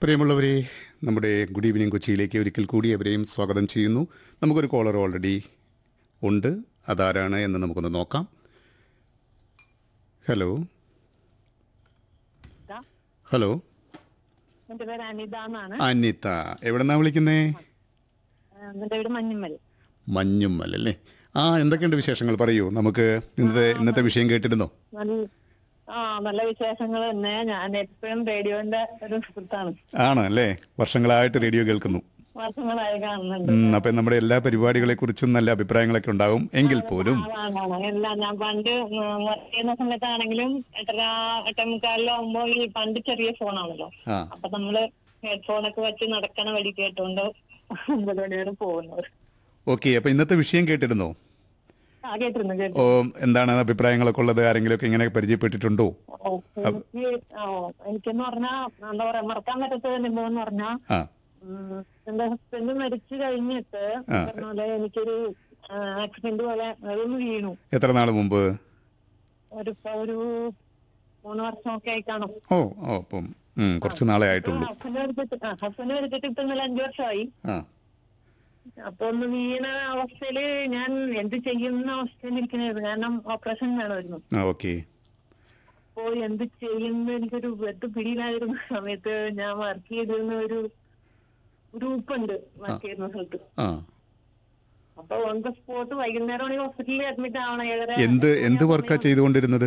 പ്രിയമുള്ളവരെ നമ്മുടെ good evening കൊച്ചിയിലേക്ക് ഒരിക്കൽ കൂടി അവരെയും സ്വാഗതം ചെയ്യുന്നു നമുക്കൊരു കോളർ ഓൾറെഡി ഉണ്ട് അതാരാണ് എന്ന് നമുക്കൊന്ന് നോക്കാം ഹലോ ഇതാ, ഹലോ എന്റെ പേര് അനിത എന്നാണ് അനിത എവിടെന്നാ വിളിക്കുന്നേ എന്റെ വീട് മഞ്ഞുമ്മൽ മഞ്ഞുമ്മൽ അല്ലേ ആ എന്തൊക്കെയുണ്ട് വിശേഷങ്ങൾ പറയൂ നമുക്ക് ഇന്നത്തെ ഇന്നത്തെ വിഷയം കേട്ടിരുന്നോ നല്ല ആ നല്ല വിശേഷങ്ങൾ തന്നെ ഞാൻ എപ്പോഴും റേഡിയോന്റെ ഒരു സുഹൃത്താണ് ആണ് അല്ലേ വർഷങ്ങളായിട്ട് റേഡിയോ കേൾക്കുന്നു വർഷങ്ങളായി കാണുന്നുണ്ട് ഉം, അപ്പം നമ്മുടെ എല്ലാ പരിപാടികളെ കുറിച്ചും നല്ല അഭിപ്രായങ്ങളൊക്കെ ഉണ്ടാവും എങ്കിൽ പോലും ആളാണ് എല്ലാം ഞാൻ പണ്ട് വർക്ക് ചെയ്യുന്ന സമയത്താണെങ്കിലും എട്ടര എട്ടേ മുക്കാലിലാവുമ്പോ ഈ പണ്ട് ചെറിയ ഫോണാണല്ലോ ആ അപ്പൊ നമ്മള് ഹെഡ്ഫോണൊക്കെ വെച്ച് നടക്കണ വഴി കേട്ടോണ്ട് ഒമ്പത് മണി വരെ പോകുന്നത് ഓക്കെ അപ്പം ഇന്നത്തെ വിഷയം കേട്ടിരുന്നോ ആ കേട്ടിരുന്നു കേട്ടു ഓ എന്താണ് അഭിപ്രായങ്ങളൊക്കെ ഉള്ളത് ആരെങ്കിലുമൊക്കെ ഇങ്ങനെ പരിചയപ്പെട്ടിട്ടുണ്ടോ ഓ, എനിക്ക് ഓ എനിക്കെന്ന് പറഞ്ഞാ എന്താ പറയാ മറക്കാൻ പറ്റാത്ത അനുഭവം എന്ന് പറഞ്ഞാ ആ ഉം, എന്റെ ഹസ്ബൻഡ് മരിച്ചു കഴിഞ്ഞിട്ട് പറഞ്ഞ പോലെ എനിക്കൊരു ആക്സിഡന്റ് പോലെ അതൊന്ന് വീണു എത്ര നാൾ മുമ്പ് ഒരു ഇപ്പൊ ഒരു മൂന്ന് വർഷമൊക്കെ ആയി കാണും ഓ ഓ അപ്പം ഉം, കുറച്ച് നാളെ ആയിട്ടുള്ളൂ ഹസ്ബൻഡ് മരിച്ചിട്ട് ആ ഹസ്ബൻഡ് മരിച്ചിട്ട് ഇപ്പൊ ഇന്നലെ അഞ്ചു വർഷമായി ആ അപ്പൊ ഒന്ന് വീണ അവസ്ഥയില് ഞാൻ എന്ത് ചെയ്യുന്ന അവസ്ഥയിൽ ഇരിക്കണായിരുന്നു കാരണം ഓപ്പറേഷൻ വേണമായിരുന്നു ആ ഓക്കെ അപ്പോ എന്ത് ചെയ്യുന്ന എനിക്കൊരു വെട്ട് പിടിയിലായിരുന്ന സമയത്ത് ഞാൻ വർക്ക് ചെയ്തിരുന്ന ഒരു ഗ്രൂപ്പ് ഉണ്ട് വർക്ക് ചെയ്യുന്ന സ്ഥലത്ത് ആ അപ്പൊ ഓൺ ദ സ്പോട്ട് വൈകുന്നേരം ഹോസ്പിറ്റലിൽ അഡ്മിറ്റ് ആവണം ഏഴര എന്ത് എന്ത് വർക്കാ ചെയ്തുകൊണ്ടിരുന്നത്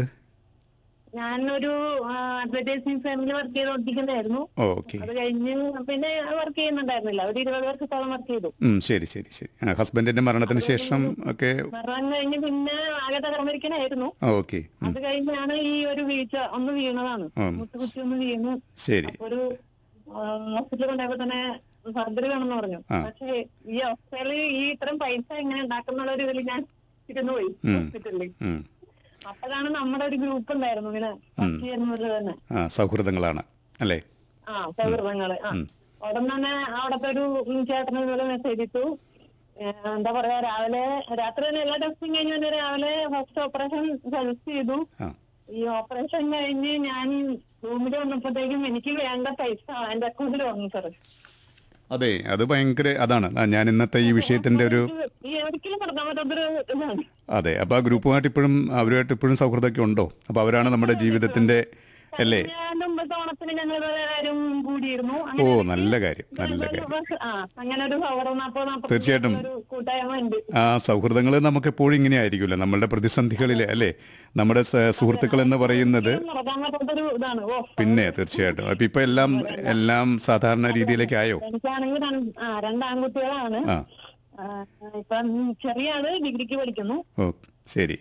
ഞാനൊരു അഡ്വർടൈസിംഗ് ഫാമിലി വർക്ക് ചെയ്തോണ്ടിരിക്കുന്നതായിരുന്നു ഓ ഓക്കെ അത് കഴിഞ്ഞ് പിന്നെ വർക്ക് ചെയ്യുന്നുണ്ടായിരുന്നില്ല ഒരു ഇരുപത് വർഷത്തോളം വർക്ക് ചെയ്തു ഉം, ശരി ശരി ശരി ആ ഹസ്ബൻഡിന്റെ മരണത്തിന് ശേഷം ഒക്കെ മരണം കഴിഞ്ഞ് പിന്നെ ആകെ തകർന്നിരിക്കണായിരുന്നു ആ ഓക്കെ ഉം, അത് കഴിഞ്ഞാണ് ഈ ഒരു വീഴ്ച ഒന്ന് വീണതാണ് ഉം. മുട്ടുകുത്തി ഒന്ന് വീണു ശരി അപ്പൊ ഒരു ഹോസ്പിറ്റലിൽ കൊണ്ടുപോയപ്പോ തന്നെ സർജറി വേണമെന്ന് പറഞ്ഞു ആ. പക്ഷേ ഈ അവസ്ഥയില് ഈ ഇത്രയും പൈസ എങ്ങനെ ഉണ്ടാക്കുന്നുള്ള ഒരു ഇതിൽ ഞാൻ ഇരുന്ന് പോയി ഹോസ്പിറ്റലിൽ ഉം. അപ്പോഴാണ് നമ്മുടെ ഒരു ഗ്രൂപ്പ് ഉണ്ടായിരുന്നു ഇങ്ങനെ വർക്ക് ചെയ്യുന്നത് തന്നെ ആ സൗഹൃദങ്ങളാണ് അല്ലേ ആ സൗഹൃദങ്ങള് ആ ഉടൻ തന്നെ അവിടത്തെ ഒരു ചേട്ടന് ഇതുപോലെ മെസ്സേജ് ഇട്ടു ഏഹ് എന്താ പറയാ രാവിലെ രാത്രി തന്നെ എല്ലാ ടെസ്റ്റും കഴിഞ്ഞ് വന്ന് രാവിലെ ഫസ്റ്റ് ഓപ്പറേഷൻ സജസ്റ്റ് ചെയ്തു ആ ഈ ഓപ്പറേഷൻ കഴിഞ്ഞ് ഞാൻ റൂമിൽ വന്നപ്പോഴത്തേക്കും എനിക്ക് വേണ്ട പൈസ എന്റെ അക്കൗണ്ടിൽ വന്നു സാർ അതെ അത് ഭയങ്കര അതാണ് ആ, ഞാൻ ഇന്നത്തെ ഈ വിഷയത്തിന്റെ ഒരു ഈ ഒരിക്കലും നടക്കാൻ പറ്റാത്തൊരു ഇതാണ് അതെ അപ്പോൾ ആ ഗ്രൂപ്പുമായിട്ട് ഇപ്പോഴും അവരുമായിട്ട് ഇപ്പോഴും സൗഹൃദമൊക്കെ ഉണ്ടോ അപ്പോൾ അവരാണ് നമ്മുടെ ജീവിതത്തിന്റെ അല്ലേ ഞാൻ മുമ്പത്തെ ഓണത്തിന് ഞങ്ങൾ എല്ലാവരും കൂടിയിരുന്നു ഓ അങ്ങനെ നല്ല കാര്യം നല്ല കാര്യം ആ അങ്ങനെ ഒരു സൗഹൃദം നാപ്പത് നാപ്പത് തീർച്ചയായിട്ടും. ഒരു കൂട്ടായ്മ ഉണ്ട് ആ സൗഹൃദങ്ങൾ നമുക്ക് എപ്പോഴും ഇങ്ങനെ ആയിരിക്കുമല്ലോ നമ്മളുടെ പ്രതിസന്ധികളിൽ അല്ലേ നമ്മുടെ സ- സുഹൃത്തുക്കൾ എന്ന് പറയുന്നത് നടക്കാൻ പറ്റാത്തൊരു ഇതാണ് ഓ പിന്നെ തീർച്ചയായിട്ടും അപ്പൊ ഇപ്പൊ എല്ലാം എല്ലാം സാധാരണ രീതിയിലേക്ക് ആയോ എനിക്കാണെങ്കിൽ രണ്ട് ആ രണ്ട് ആൺകുട്ടികളാണ് ആ ആ, ഇപ്പം ചെറിയ ആള് ഡിഗ്രിക്ക് പഠിക്കുന്നു ഓ ശരി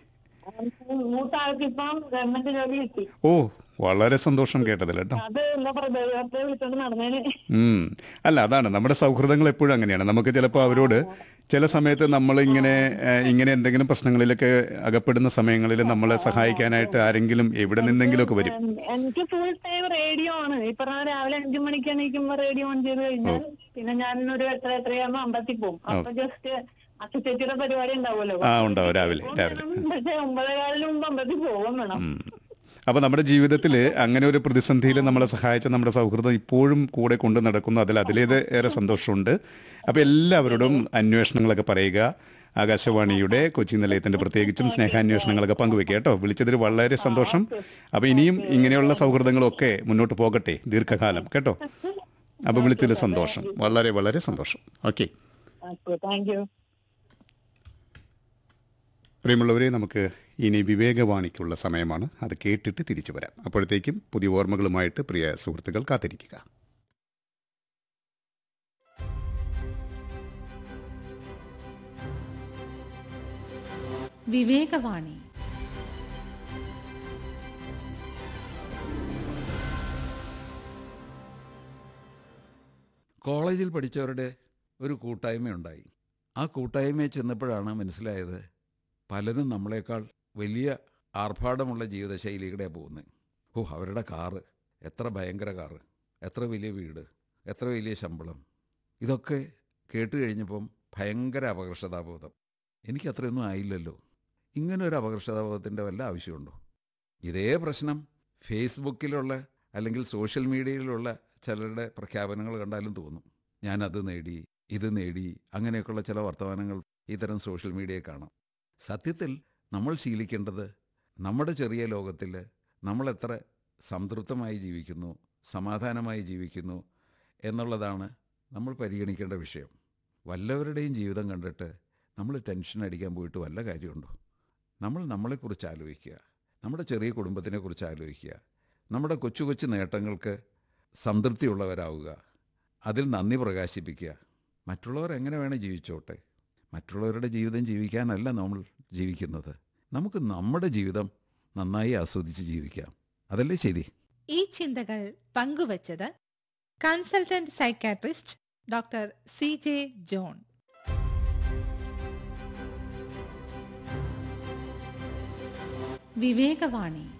മൂത്ത ആൾക്ക് ഇപ്പം ഗവൺമെന്റ് ജോലി കിട്ടി ഓ വളരെ സന്തോഷം കേട്ടതിൽ കേട്ടോ അത് എന്താ പറയാ ദൈവത്തെ വിളിച്ചോണ്ട് നടന്നതിന് ഉം. അല്ല അതാണ് നമ്മുടെ സൗഹൃദങ്ങൾ എപ്പോഴും അങ്ങനെയാണ് നമുക്ക് ചിലപ്പോൾ അവരോട് ചില സമയത്ത് നമ്മൾ ഇങ്ങനെ ഏഹ്, ഇങ്ങനെ എന്തെങ്കിലും പ്രശ്നങ്ങളിലൊക്കെ അകപ്പെടുന്ന സമയങ്ങളിൽ നമ്മളെ സഹായിക്കാനായിട്ട് ആരെങ്കിലും എവിടെ നിന്നെങ്കിലുമൊക്കെ വരും എൻ- എനിക്ക് ഫുൾ ടൈം റേഡിയോ ആണ് ഈ പറഞ്ഞ രാവിലെ അഞ്ചു മണിക്ക് എണീക്കുമ്പോ റേഡിയോ ഓൺ ചെയ്ത് കഴിഞ്ഞാൽ പിന്നെ ഞാൻ ഒരു എത്ര എത്രയാകുമ്പോ അമ്പലത്തിൽ പോകും അപ്പൊ ജസ്റ്റ് അച്ഛച്ചേച്ചിയുടെ പരിപാടി ഉണ്ടാവുമല്ലോ ആ ഉണ്ടാവും രാവിലെ രാവിലെ പക്ഷെ ഒമ്പതേകാലിന് മുമ്പ് അമ്പലത്തിൽ പോകും വേണം ഉം. അപ്പോൾ നമ്മുടെ ജീവിതത്തിൽ അങ്ങനെ ഒരു പ്രതിസന്ധിയിൽ നമ്മളെ സഹായിച്ച നമ്മുടെ സൗഹൃദം ഇപ്പോഴും കൂടെ കൊണ്ട് നടക്കുന്നു അതിൽ അതിലേത് ഏറെ സന്തോഷമുണ്ട് അപ്പോൾ എല്ലാവരോടും അന്വേഷണങ്ങളൊക്കെ പറയുക ആകാശവാണിയുടെ കൊച്ചി നിലയത്തിൻ്റെ പ്രത്യേകിച്ചും സ്നേഹാന്വേഷണങ്ങളൊക്കെ പങ്കുവെക്കുക കേട്ടോ വിളിച്ചതിൽ വളരെ സന്തോഷം അപ്പോൾ ഇനിയും ഇങ്ങനെയുള്ള സൗഹൃദങ്ങളൊക്കെ മുന്നോട്ട് പോകട്ടെ ദീർഘകാലം കേട്ടോ അപ്പോൾ വിളിച്ചതിൽ സന്തോഷം വളരെ വളരെ സന്തോഷം ഓക്കെ ഓക്കെ താങ്ക് യു പ്രിയമുള്ളവരെ നമുക്ക് ഇനി വിവേകവാണിക്കുള്ള സമയമാണ് അത് കേട്ടിട്ട് തിരിച്ചു വരാം അപ്പോഴത്തേക്കും പുതിയ ഓർമ്മകളുമായിട്ട് പ്രിയ സുഹൃത്തുക്കൾ കാത്തിരിക്കുക വിവേകവാണി കോളേജിൽ പഠിച്ചവരുടെ ഒരു കൂട്ടായ്മയുണ്ടായി ആ കൂട്ടായ്മയിൽ ചെന്നപ്പോഴാണ് മനസ്സിലായത് പലരും നമ്മളെക്കാൾ വലിയ ആർഭാടമുള്ള ജീവിതശൈലിയുടെ പോകുന്നത് ഓ അവരുടെ കാറ് എത്ര ഭയങ്കര കാറ് എത്ര വലിയ വീട് എത്ര വലിയ ശമ്പളം ഇതൊക്കെ കേട്ട് കഴിഞ്ഞപ്പം ഭയങ്കര അപകർഷതാബോധം എനിക്ക് അത്രയൊന്നും ആയില്ലല്ലോ ഇങ്ങനെ ഒരു അപകർഷതാബോധത്തിൻ്റെ വല്ല ആവശ്യമുണ്ടോ ഇതേ പ്രശ്നം ഫേസ്ബുക്കിലുള്ള അല്ലെങ്കിൽ സോഷ്യൽ മീഡിയയിലുള്ള ചിലരുടെ പ്രഖ്യാപനങ്ങൾ കണ്ടാലും തോന്നും ഞാനത് നേടി ഇത് നേടി അങ്ങനെയൊക്കെയുള്ള ചില വർത്തമാനങ്ങൾ ഇത്തരം സോഷ്യൽ മീഡിയയിൽ കാണാം സത്യത്തിൽ നമ്മൾ ശീലിക്കേണ്ടത് നമ്മുടെ ചെറിയ ലോകത്തിൽ നമ്മൾ എത്ര സംതൃപ്തമായി ജീവിക്കുന്നു സമാധാനമായി ജീവിക്കുന്നു എന്നുള്ളതാണ് നമ്മൾ പരിഗണിക്കേണ്ട വിഷയം വല്ലവരുടെയും ജീവിതം കണ്ടിട്ട് നമ്മൾ ടെൻഷൻ അടിക്കാൻ പോയിട്ട് വല്ല കാര്യമുണ്ടോ നമ്മൾ നമ്മളെക്കുറിച്ച് ആലോചിക്കുക നമ്മുടെ ചെറിയ കുടുംബത്തിനെക്കുറിച്ച് ആലോചിക്കുക നമ്മുടെ കൊച്ചു കൊച്ചു നേട്ടങ്ങൾക്ക് സംതൃപ്തിയുള്ളവരാവുക അതിൽ നന്ദി പ്രകാശിപ്പിക്കുക മറ്റുള്ളവർ എങ്ങനെ വേണേൽ ജീവിച്ചോട്ടെ മറ്റുള്ളവരുടെ ജീവിതം ജീവിക്കാനല്ല നമ്മൾ ജീവിക്കുന്നത് നമുക്ക് നമ്മുടെ ജീവിതം നന്നായി ആസ്വദിച്ച് ജീവിക്കാം അതല്ലേ ശരി ഈ ചിന്തകൾ പങ്കുവച്ചത് consultant psychiatrist doctor C J John വിവേകവാണി